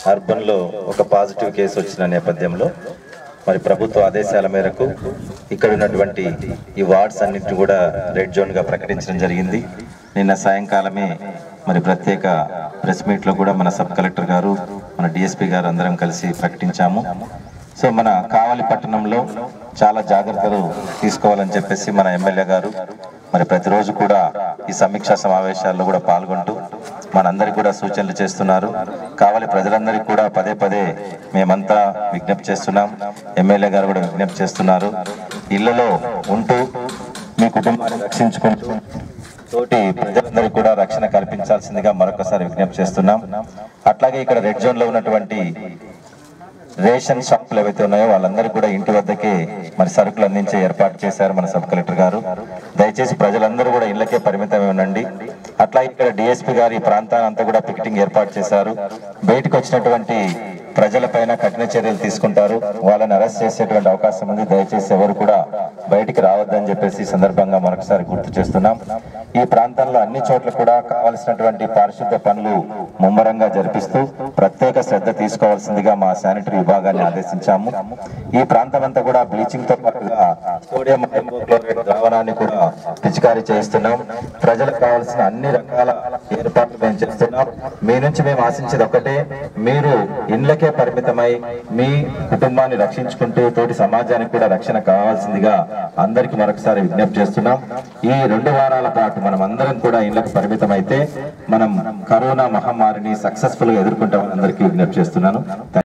అర్బన్లో ఒక positive case వచ్చిన నేపథ్యంలో మరి ప్రభుత్వ ఆదేశాల మేరకు ఇక్కడ ఉన్నటువంటి ఈ వార్డ్స్ అన్నింటిని కూడా రెడ్ జోన్గా ప్రకటించడం జరిగింది నిన్న సాయంకాలమే మరి ప్రత్యేక ప్రెస్ మీట్లో కూడా మన సబ్ కలెక్టర్ గారు మన డిఎస్పీ గారు అందరం కలిసి ప్రకటించాము సో మన కావలి పట్టణంలో చాలా జాగ్రత్తలు తీసుకోవాలని చెప్పేసి మన ఎమ్మెల్యే గారు మరి ప్రతిరోజు కూడా ఈ సమీక్షా సమావేశాల్లో కూడా పాల్గొంటూ మనందరికి కూడా సూచనలు చేస్తున్నారు కావాలి ప్రజలందరికీ కూడా పదే పదే మేమంతా విజ్ఞప్తి చేస్తున్నాం ఎమ్మెల్యే గారు కూడా విజ్ఞప్తి చేస్తున్నారు ఇళ్లలో ఉంటూ మీ కుటుంబాన్ని రక్షించుకుంటూ తోటి ప్రజలందరికీ కూడా రక్షణ కల్పించాల్సిందిగా మరొకసారి విజ్ఞప్తి చేస్తున్నాం అట్లాగే ఇక్కడ రెడ్ జోన్ లో ఉన్నటువంటి రేషన్ షాపులు ఏవైతే ఉన్నాయో వాళ్ళందరూ కూడా ఇంటి వద్దకే మరి సరుకులు అందించే ఏర్పాటు చేశారు మన సబ్ కలెక్టర్ గారు దయచేసి ప్రజలందరూ కూడా ఇళ్లకే పరిమితమై ఉండండి అట్లా ఇక్కడ డిఎస్పీ గారు ఈ ప్రాంతాన్ని అంతా కూడా పికెటింగ్ ఏర్పాటు చేశారు బయటకు వచ్చినటువంటి ప్రజలపైన కఠిన చర్యలు తీసుకుంటారు వాళ్ళని అరెస్ట్ చేసేటువంటి అవకాశం ఉంది దయచేసి ఎవరు కూడా బయటికి రావద్దని చెప్పేసి ఈ సందర్భంగా మరొకసారి గుర్తు చేస్తున్నాం ఈ ప్రాంతంలో అన్ని చోట్ల కూడా కావలసినటువంటి పారిశుద్ధ పనులు ముమ్మరంగా జరిపిస్తూ ప్రత్యేక శ్రద్ధ తీసుకోవాల్సిందిగా మా శానిటరీ విభాగాన్ని ఆదేశించాము ఈ ప్రాంతం అంతా కూడా బ్లీచింగ్ తో పాటుగా సోడియం హైపోక్లోరైడ్ ద్రావణాన్ని కూడా పిచికారీ చేయిస్తున్నాం ప్రజలకు కావాల్సిన అన్ని రకాల ఏర్పాట్లు మేము చేస్తున్నాం మీ నుంచి మేము ఆశించేది ఒకటే మీరు ఇండ్లకే పరిమితమై మీ కుటుంబాన్ని రక్షించుకుంటూ తోటి సమాజానికి కూడా రక్షణ కావాల్సిందిగా అందరికి మరొకసారి విజ్ఞప్తి చేస్తున్నాం ఈ రెండు వారాల పాటు మనం అందరం కూడా ఇళ్లకు పరిమితం అయితే మనం కరోనా మహమ్మారిని సక్సెస్ఫుల్ గా ఎదుర్కొంటామని అందరికీ విజ్ఞప్తి చేస్తున్నాను